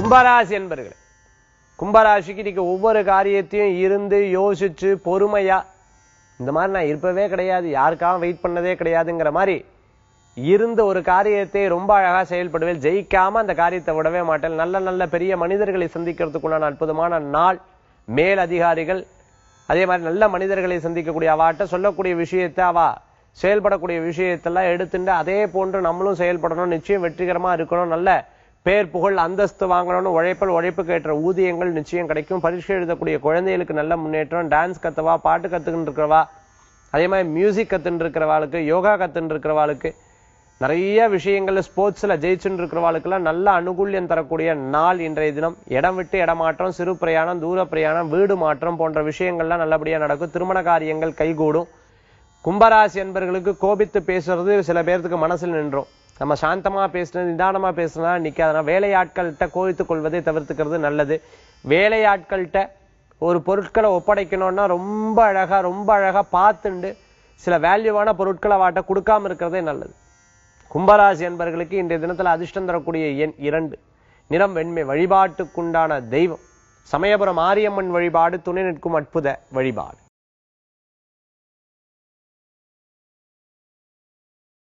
கும்பராசி என்பர்களே கும்பராசிக்கு இன்னைக்கு ஒவ்வொரு காரியத்தையும் இருந்து யோசிச்சு பொறுமையா இந்த மாதிரி நான் இருப்பவே கிடையாது யாருக்காகவும் வெயிட் பண்ணதே கிடையாதுங்கிற மாதிரி இருந்த ஒரு காரியத்தை ரொம்ப அழகா செயல்படுவேன் ஜெயிக்காம அந்த காரியத்தை விடவே மாட்டேன் நல்ல நல்ல பெரிய மனிதர்களை சந்திக்கிறதுக்குண்டான அற்புதமான நாள் மேல் அதிகாரிகள் அதே மாதிரி நல்ல மனிதர்களை சந்திக்கக்கூடிய அவாட்ட சொல்லக்கூடிய விஷயத்தை அவ செயல்படக்கூடிய விஷயத்தெல்லாம் எடுத்துட்டு அதே போன்று நம்மளும் செயல்படணும் நிச்சயம் வெற்றிகரமா இருக்கணும் நல்ல பேர் புகழ் அந்தஸ்து வாங்கணும்னு உழைப்பல் உழைப்புக்கு ஏற்ற ஊதியங்கள் நிச்சயம் கிடைக்கும் பரீட்சை எழுதக்கூடிய குழந்தைகளுக்கு நல்ல முன்னேற்றம் டான்ஸ் கத்துவா பாட்டு கத்துக்கிட்டு இருக்கிறவா அதே மாதிரி மியூசிக் கத்துட்டு இருக்கிறவாளுக்கு யோகா கத்துட்டு இருக்கிறவாளுக்கு நிறைய விஷயங்கள்ல ஸ்போர்ட்ஸ்ல ஜெயிச்சுட்டு இருக்கிறவாளுக்கெல்லாம் நல்ல அனுகூல்யம் தரக்கூடிய நாள் இன்றைய தினம் இடம் விட்டு இடமாற்றம் சிறு பிரயாணம் தூர பிரயாணம் வீடு மாற்றம் போன்ற விஷயங்கள்லாம் நல்லபடியா நடக்கும் திருமண காரியங்கள் கைகூடும் கும்பராசி என்பர்களுக்கு கோபித்து பேசுறது சில பேர்த்துக்கு மனசில் நின்றோம் நம்ம சாந்தமா பேசுறது நிதானமா பேசுனா நிக்காதுனா வேலையாட்கள்கிட்ட கோபித்துக் கொள்வதை தவிர்த்துக்கிறது நல்லது வேலையாட்கள்கிட்ட ஒரு பொருட்களை ஒப்படைக்கணும்னா ரொம்ப அழகா ரொம்ப அழகா பார்த்துண்டு சில வேல்யூவான பொருட்களை வாட்ட கொடுக்காம இருக்கிறதே நல்லது கும்பராசி என்பர்களுக்கு இன்றைய தினத்துல அதிர்ஷ்டம் தரக்கூடிய எண் இரண்டு நிறம் வெண்மை வழிபாட்டுக்குண்டான தெய்வம் சமயபுரம் மாரியம்மன் வழிபாடு துணை நிற்கும் அற்புத வழிபாடு